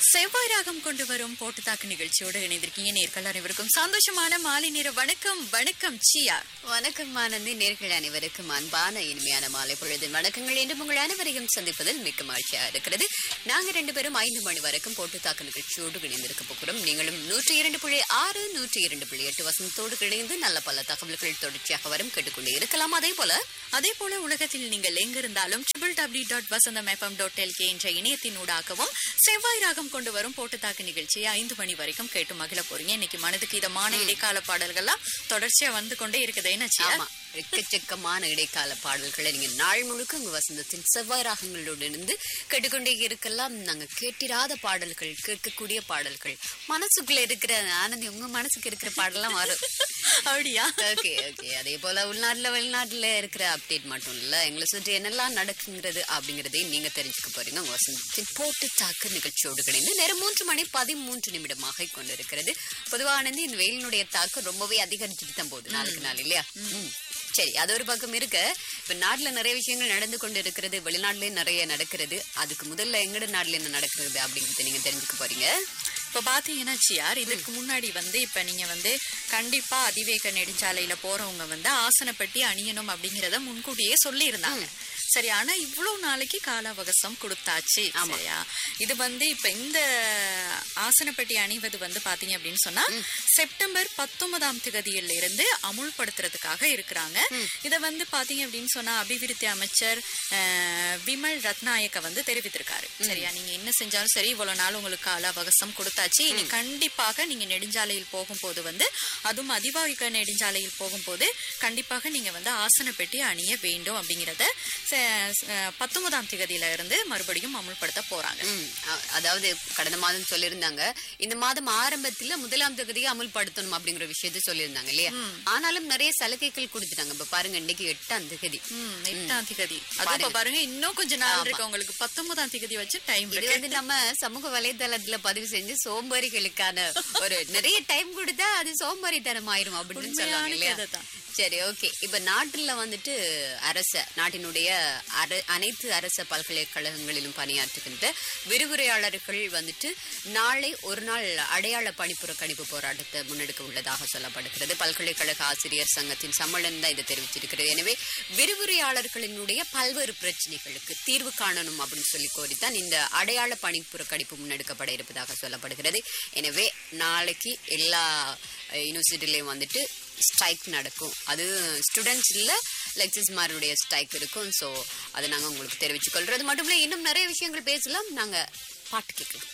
செவ்வாய் ராகம் கொண்டு வரும் போட்டு தாக்கு நிகழ்ச்சியோடு இணைந்திருக்கீங்க நேர்கள் அனைவருக்கும் சந்தோஷமான மாலை நேர வணக்கம் வணக்கம் சியா வணக்கம் ஆனந்தி நேர்கள் அனைவருக்கும் அன்பான இனிமையான மாலை பொழுது வணக்கங்கள் என்று உங்கள் அனைவரையும் சந்திப்பதில் மிக்க மகிழ்ச்சியா இருக்கிறது நாங்க ரெண்டு பேரும் ஐந்து மணி வரைக்கும் போட்டு தாக்கு நிகழ்ச்சியோடு இணைந்திருக்க போகிறோம் நீங்களும் நூற்றி இரண்டு புள்ளி ஆறு நூற்றி இரண்டு புள்ளி எட்டு வசந்தத்தோடு இணைந்து நல்ல பல தகவல்கள் தொடர்ச்சியாக வரும் கேட்டுக்கொண்டே இருக்கலாம் அதே போல அதே போல உலகத்தில் நீங்கள் எங்கிருந்தாலும் triple W dot Vasantham FM dot LK என்ற இணையத்தினூடாகவும் செவ்வாய் ராகம் கொண்டு வரும் போட்டு தாக்கு நிகழ்ச்சியை ஐந்து மணி வரைக்கும் கேட்டு மகிழ போறீங்க இன்னைக்கு மனதுக்கு இதமான இடைக்கால பாடல்கள்லாம் தொடர்ச்சியா வந்து கொண்டே இருக்குது என்ன சியா ஆமா எக்கச்சக்கமான இடைக்கால பாடல்களை நீங்க நாள் முழுக்க உங்க வசந்தத்தின் செவ்வாய் ராகங்களோடு இருந்து கேட்டுக்கொண்டே இருக்கலாம் நாங்க கேட்டிராத பாடல்கள் கேட்கக்கூடிய பாடல்கள் மனசுக்குள்ள இருக்கிற ஆனந்தி உங்க மனசுக்கு இருக்கிற பாடலாம் வரும் அப்படியா ஓகே ஓகே அதே போல உள்நாட்டுல வெளிநாட்டுல இருக்கிற அப்டேட் மட்டும் இல்ல எங்களை சுற்றி என்னெல்லாம் நடக்குங்கிறது அப்படிங்கறதையும் நீங்க தெரிஞ்சுக்க போறீங்க உங்க வசந்தத்தின் போட்டு தாக்கு நிகழ்ச்சியோடு கிடைந்து நேரம் மூன்று மணி பதிமூன்று நிமிடமாக கொண்டிருக்கிறது பொதுவானது இந்த வெயிலினுடைய தாக்கம் ரொம்பவே அதிகரிச்சுட்டு தான் போகுது நாளுக்கு நாள் இல்லையா ம். சரி அது ஒரு பக்கம் இருக்க இப்ப நாட்டுல நிறைய விஷயங்கள் நடந்து கொண்டு இருக்கிறது வெளிநாட்டுலயும் நிறைய நடக்கிறது அதுக்கு முதல்ல எங்கட நாட்டுல என்ன நடக்கிறது அப்படிங்கறத நீங்க தெரிஞ்சுக்க போறீங்க இப்ப பாத்தீங்கன்னா சியார் இதுக்கு முன்னாடி வந்து இப்ப நீங்க வந்து கண்டிப்பா அதிவேக நெடுஞ்சாலையில போறவங்க வந்து ஆசனப்பட்டி அணியணும் அப்படிங்கறத முன்கூட்டியே சொல்லி இருந்தாங்க சரி ஆனா இவ்வளவு நாளைக்கு கால அவகாசம் கொடுத்தாச்சு சரியா இது வந்து இப்ப இந்த ஆசனப்பட்டி அணிவது வந்து பாத்தீங்க அப்படின்னு சொன்னா செப்டம்பர் பத்தொன்பதாம் தேதியில இருந்து அமுல்படுத்துறதுக்காக இருக்கிறாங்க இத வந்து பாத்தீங்க அப்படின்னு சொன்னா அபிவிருத்தி அமைச்சர் அஹ், விமல் ரத்நாயக்க வந்து தெரிவித்திருக்காரு சரியா நீங்க என்ன செஞ்சாலும் சரி இவ்வளவு நாள் உங்களுக்கு கால அவகாசம் கொடுத்தாச்சு இனி கண்டிப்பாக நீங்க நெடுஞ்சாலையில் போகும்போது வந்து அதுவும் அதிவாக நெடுஞ்சாலையில் போகும்போது கண்டிப்பாக நீங்க வந்து ஆசன பெட்டி அணிய வேண்டும் அப்படிங்கறத ச- ச- பத்தொன்பதாம் தேதியில இருந்து மறுபடியும் அமுல்படுத்த போறாங்க ம், அ- அதாவது கடந்த மாதம் சொல்லியிருந்தாங்க இந்த மாதம் ஆரம்பத்துல முதலாம் தேதியை அமுல்படுத்தணும் அப்படிங்கிற விஷயத்தை சொல்லியிருந்தாங்க இல்லையா ஆனாலும் நிறைய சலுகைகள் கொடுத்துட்டாங்க இப்ப பாருங்க இன்னைக்கு எட்டாம் தேதி ம், எட்டாம் தேதி அது இப்ப பாருங்க இன்னும் கொஞ்ச நாள் இருக்கு உங்களுக்கு பத்தொன்பதாம் தேதி வச்சு டைம் இது வந்து நம்ம சமூக வலைதளத்துல பதிவு செஞ்சு சோம்பேறிகளுக்கான ஒரு நிறைய டைம் கொடுத்தா அது சோம்பேறித்தனம் ஆயிரும் அப்படின்னு உண்மையான சொல்லுவாங்க இல்லையா கதைதான். சரி ஓகே இப்ப நாட்டுல வந்துட்டு அரச நாட்டினுடைய அர- அனைத்து அரச பல்கலைக்கழகங்களிலும் பணியாற்றுகின்ற விரிவுரையாளர்கள் வந்துட்டு நாளை ஒரு நாள் அடையாள பணிப்புறக்கணிப்பு போராட்டத்தை முன்னெடுக்க உள்ளதாக சொல்லப்படுகிறது பல்கலைக்கழக ஆசிரியர் சங்கத்தின் சம்மேளனம் தான் இதை தெரிவிச்சிருக்கிறது எனவே விரிவுரையாளர்களினுடைய பல்வேறு பிரச்சனைகளுக்கு தீர்வு காணணும் அப்படின்னு சொல்லி கோரித்தான் இந்த அடையாள பணிப்புறக்கணிப்பு முன்னெடுக்கப்பட இருப்பதாக சொல்லப்படுகிறது எனவே நாளைக்கு எல்லா யூனிவர்சிட்டிலையும் வந்துட்டு ஸ்ட்ரைக் நடக்கும் அது ஸ்டூடெண்ட்ஸ் இல்ல லெக்சர்ஸ்மாருடைய ஸ்ட்ரைக் இருக்கும் ஸோ அதை நாங்க உங்களுக்கு தெரிவித்துக் கொள்றது மட்டும் இல்ல இன்னும் நிறைய விஷயங்கள் பேசலாம் நாங்க பாட்டு கேட்கலாம்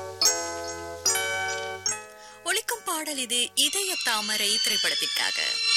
ஒலிக்கும் பாடல் இது இதய தாமரை திரைப்படத்திற்காக